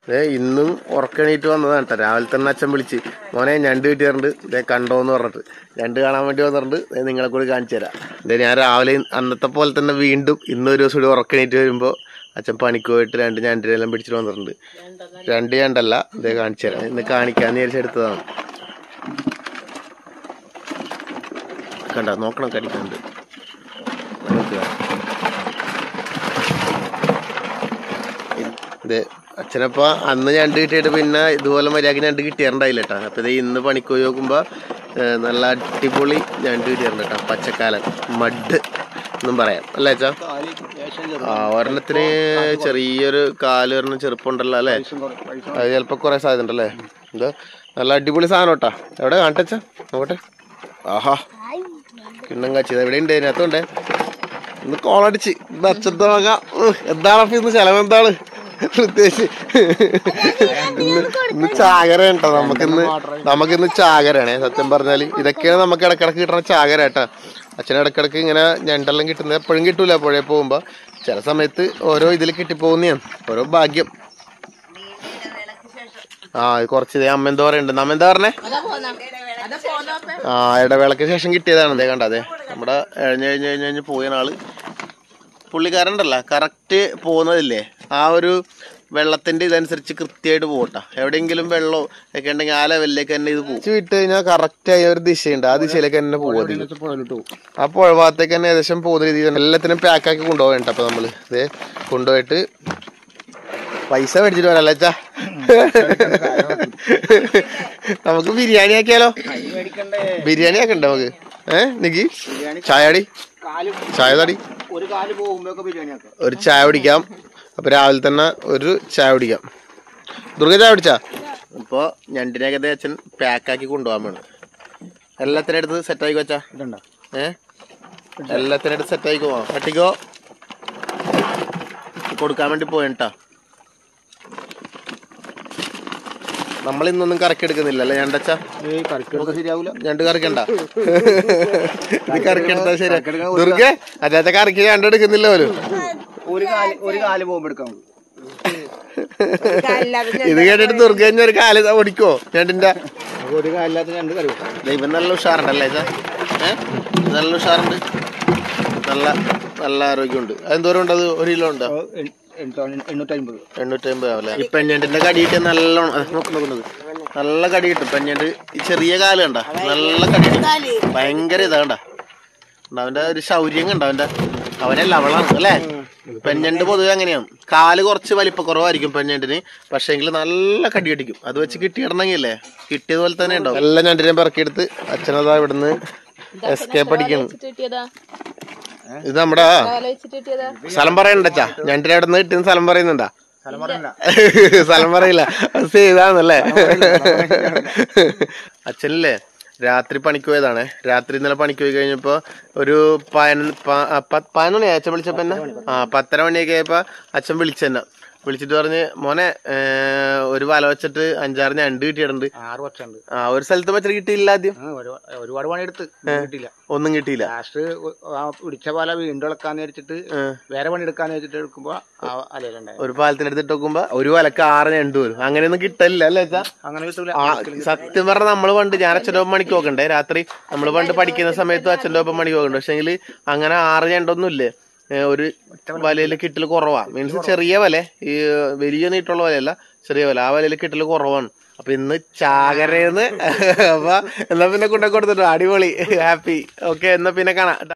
ഏ ഇന്നും ഉറക്കണീറ്റ് വന്നതാണ് കേട്ടോ രാവിലെ തന്നെ അച്ഛൻ വിളിച്ച് മോനെ ഞണ്ട് കിട്ടിയിട്ടുണ്ട് ഇതേ കണ്ടോന്ന് പറഞ്ഞിട്ട് ഞണ്ട് കാണാൻ വേണ്ടി വന്നിട്ടുണ്ട് ദേ നിങ്ങളെ കൂടി കാണിച്ചു തരാം ഇതേ ഞാൻ രാവിലെ അന്നത്തെ പോലെ തന്നെ വീണ്ടും ഇന്ന് ഒരു ദിവസം കൂടി ഉറക്കണീറ്റ് വരുമ്പോൾ അച്ഛൻ പണിക്ക് പോയിട്ട് രണ്ട് ഞണ്ടിനെല്ലാം പിടിച്ചിട്ട് വന്നിട്ടുണ്ട് രണ്ട് ഞണ്ടല്ല ഇതേ കാണിച്ചു തരാം ഇന്ന് കാണിക്കാന്ന് വിചാരിച്ചെടുത്തതാണ് കണ്ട നോക്കണം കടിക്കുന്നുണ്ട് നോക്കുക ഇത് അച്ഛനപ്പ അന്ന് ഞണ്ട് കിട്ടിയിട്ട് പിന്നെ ഇതുപോലെ മര്യാദക്ക് ഞണ്ട് കിട്ടിയാറുണ്ടായില്ല കേട്ടോ അപ്പൊ ഇത് ഇന്ന് പണിക്ക് പോയി നോക്കുമ്പോ ഏ, നല്ല അടിപൊളി ഞണ്ട് കിട്ടിയാറുണ്ട് കേട്ടോ പച്ചക്കാലൻ മഡ് എന്നും പറയാം അല്ലേ അച്ഛാ ആ ഒരെണ്ണത്തിന് ചെറിയൊരു കാല് ഒരെണ്ണം ചെറുപ്പമുണ്ടല്ലോ അല്ലേ അത് ചിലപ്പോ കുറെ സാധ്യത ഉണ്ടല്ലേ ഇത് നല്ല അടിപൊളി സാധനം കേട്ടാ എവിടെ കാണിട്ടച്ച നോക്കട്ടെ ആഹാ കിണ്ണം കാച്ചത് എവിടെ ഉണ്ട് അതിനകത്തുണ്ടേ ഇന്ന് കോളടിച്ച് ഇന്ന് അച്ഛൻ്റെ വക ഉഹ്, എന്താണ് അപ്പൊ ഇന്ന് ചെലവ് എന്താണ് പ്രത്യേകിച്ച് ഇന്ന് ഇന്ന് ചാകര കേട്ടോ നമുക്കിന്ന് നമുക്കിന്ന് ചാകരാണേ സത്യം പറഞ്ഞാല് ഇതൊക്കെയാണ് നമുക്ക് ഇടക്കിടക്ക് കിട്ടുന്ന ചാകര കേട്ടാ അച്ഛൻ ഇടക്കിടക്ക് ഇങ്ങനെ ഞണ്ടെല്ലാം കിട്ടുന്നത് എപ്പോഴും കിട്ടൂല പുഴയിൽ പോകുമ്പോ ചില സമയത്ത് ഓരോ ഇതിൽ കിട്ടിപ്പോകുന്നതാണ് ഓരോ ഭാഗ്യം ആ ഇത് കുറച്ച് ഇതേ അമ്മ എന്താ പറയുന്നുണ്ട് നമ്മ എന്താ പറഞ്ഞേ ആ ഇടവേളക്ക് ശേഷം കിട്ടിയതാണ് അതേ കണ്ട അതെ നമ്മുടെ എഴഞ്ഞ് കഴിഞ്ഞ് കഴിഞ്ഞ് കഴിഞ്ഞ് പോയ ആള് പുള്ളിക്കാരണ്ടല്ല കറക്റ്റ് പോകുന്നതില്ലേ ആ ഒരു വെള്ളത്തിന്റെ ഇതനുസരിച്ച് കൃത്യമായിട്ട് പോകട്ടാ എവിടെയെങ്കിലും വെള്ളമോ ഒക്കെ ഉണ്ടെങ്കിൽ ആ ലെവലിലേക്ക് തന്നെ ഇത് പോകും വിട്ട് കഴിഞ്ഞാൽ കറക്റ്റ് ആയ ഒരു ദിശയുണ്ട് ആ ദിശയിലേക്ക് തന്നെ പോകും ആ പുഴ ഭാഗത്തേക്ക് തന്നെ ഏകദേശം പോകുന്ന രീതിയിൽ എല്ലാത്തിനും പാക്കാക്കി കൊണ്ടുപോകണ്ട അപ്പൊ നമ്മള് ഇതേ കൊണ്ടുപോയിട്ട് പൈസ മേടിച്ചിട്ട് വരാം അച്ഛാ നമുക്ക് ബിരിയാണി ആക്കിയാലോ ബിരിയാണി ആക്കണ്ട നമുക്ക് ഏ നിക്ക് ചായടി ചായ തടി ഒരു കാല് പോകുമ്പോ ബിരിയാണി ആക്കാം ഒരു ചായ കുടിക്കാം അപ്പൊ രാവിലെ തന്നെ ഒരു ചായ കുടിക്കാം ദുർഗ ചായ കുടിച്ചാ ഇപ്പൊ ഞണ്ടിനൊക്കെ അച്ഛൻ പാക്കാക്കി കൊണ്ടുപോകാൻ വേണം എല്ലാത്തിനും എടുത്ത് സെറ്റ് ആയിക്കോ അച്ഛാ ഇതുണ്ടോ ഏ എല്ലാത്തിനും എടുത്ത് സെറ്റ് ആയിക്കോ കട്ടിക്കോ കൊടുക്കാൻ വേണ്ടി പോയിട്ടാ നമ്മൾ ഇന്നൊന്നും കറക്കി എടുക്കുന്നില്ല അല്ലേ ഞണ്ടച്ച ഏയ് കറിക്കെടുക്കാൻ ശരിയാവൂല ഞണ്ട് കറിക്കണ്ട ഇത് കറിക്കെടുത്താ ശരിയാ ദുർഗെ അച്ചാച്ച കറിക്ക് ഞണ്ട് എടുക്കുന്നില്ല പോലും ഒരു കാല് ഒരു കാല് പോകുമ്പോ എടുക്കാൻ മതി. ഇത് കേട്ടിട്ട് ദുർഗ കഴിഞ്ഞ ഒരു കാല് ഇതാ ഓടിക്കോ ഞണ്ടിന്റെ നമുക്ക് ഒരു കാലില്ലാത്ത രണ്ട് കറി വെക്കാം. ദൈവം നല്ല ഉഷാറുണ്ടല്ലേ ഇതാ ഏ നല്ല ഉഷാറുണ്ട് നല്ല നല്ല ആരോഗ്യമുണ്ട് അതെന്തോരം ഉണ്ട് അത് ഒരു കിലോ ഉണ്ടോ അപ്പൊ എൺ- എണ്ണൂറ്റി എണ്ണൂറ്റമ്പത് എണ്ണൂറ്റമ്പത് ആവല്ലേ ഈ പെഞ്ഞണ്ടിന്റെ കടി കിട്ടിയ നല്ലോണം അത് നോക്ക് നോക്കുന്നത് നല്ല കടി കിട്ടും പെഞ്ഞണ്ട് ഈ ചെറിയ കാല് കണ്ട നല്ല കടി കിട്ടും ഭയങ്കര ഇതാ കണ്ട കണ്ടോ, അവന്റെ ഒരു ശൗര്യം കണ്ട അവന്റെ അവനല്ല അവളാണ് അല്ലേ പെഞ്ഞണ്ട് പൊതുവെ അങ്ങനെയാണ് കാല് കുറച്ച് വലിപ്പ കുറവായിരിക്കും പെഞ്ഞണ്ടിന് പക്ഷേങ്കിൽ നല്ല കടി അടിക്കും അത് വെച്ച് കിട്ടിയിടണമെങ്കിലേ കിട്ടിയതുപോലെ തന്നെ ഉണ്ടാവും എല്ലാ ഞണ്ടിനെ പെറക്കിയെടുത്ത് അച്ഛനതാ ഇവിടുന്ന് എസ്കേപ്പ് അടിക്കുന്നു ഇത് നമ്മുടെ സ്ഥലം പറയണ്ടച്ചാ ഞണ്ടിനെ അവിടെ നിന്ന് കിട്ടിയ സ്ഥലം പറയുന്നുണ്ടാ സ്ഥലം പറഞ്ഞില്ല സ്ഥലം പറയില്ല അത് ചെയ്താന്നല്ലേ അച്ഛനല്ലേ രാത്രി പണിക്ക് പോയതാണേ രാത്രി ഇന്നലെ പണിക്ക് പോയി കഴിഞ്ഞപ്പോ ഒരു പതിനൊന്ന് പ- ആ, പത്ത് പതിനൊന്ന് മണിയായി അച്ഛൻ വിളിച്ചപ്പോ എന്നെ ആ പത്തര മണിയൊക്കെ ആയപ്പോ അച്ഛൻ വിളിച്ചെന്നെ വിളിച്ചിട്ട് പറഞ്ഞ് മോനെ ഏ, ഒരു വല വെച്ചിട്ട് അഞ്ചാറ് ഞണ്ട് കിട്ടിയിട്ടുണ്ട് ആറ് വർഷമുണ്ട് ആ ഒരു സ്ഥലത്ത് വെച്ചിട്ട് കിട്ടിയില്ല ആദ്യം ആ, ഒരു- ഒരുപാട് പണിയെടുത്ത് കിട്ടിയില്ല ഒന്നും കിട്ടിയില്ല ലാസ്റ്റ് ആ പിടിച്ച പോലെ വീണ്ടും ഇളക്കാന്ന് വെച്ചിട്ട് വേറെ പണി എടുക്കാന്ന് വെച്ചിട്ട് എടുക്കുമ്പോ ആ അലയിലുണ്ടായി ഒരു പാലത്തിനടുത്ത് നോക്കുമ്പോ ഒരു വലക്ക് ആറ് ഞണ്ട് വരും അങ്ങനെയൊന്നും കിട്ടില്ല അല്ലേ അച്ഛാ അങ്ങനെ കിട്ടൂല ആ സത്യം പറഞ്ഞാൽ നമ്മള് പണ്ട് ഞാൻ അച്ഛൻ്റെ ഒപ്പം മണിക്ക് നോക്കണ്ടേ രാത്രി നമ്മൾ പണ്ട് പഠിക്കുന്ന സമയത്തും അച്ഛൻ്റെ ഒപ്പം മണിക്ക് നോക്കണ്ട പക്ഷെങ്കിൽ അങ്ങനെ ആറ് ഞണ്ടൊന്നും ഇല്ലേ ഏ, ഒരു വലയിൽ കിട്ടൽ കുറവാ മീൻസ് ചെറിയ വല ഈ വലിയ നീട്ടുള്ള വലയല്ല ചെറിയ വല ആ വലയിൽ കിട്ടൽ കുറവാണ് അപ്പൊ ഇന്ന് ചാകരയെന്ന് അപ്പൊ എന്നാ പിന്നെ കൊണ്ടു കൊടുത്തിട്ടു അടിപൊളി ഹാപ്പി ഓക്കെ എന്നാ പിന്നെ കാണാം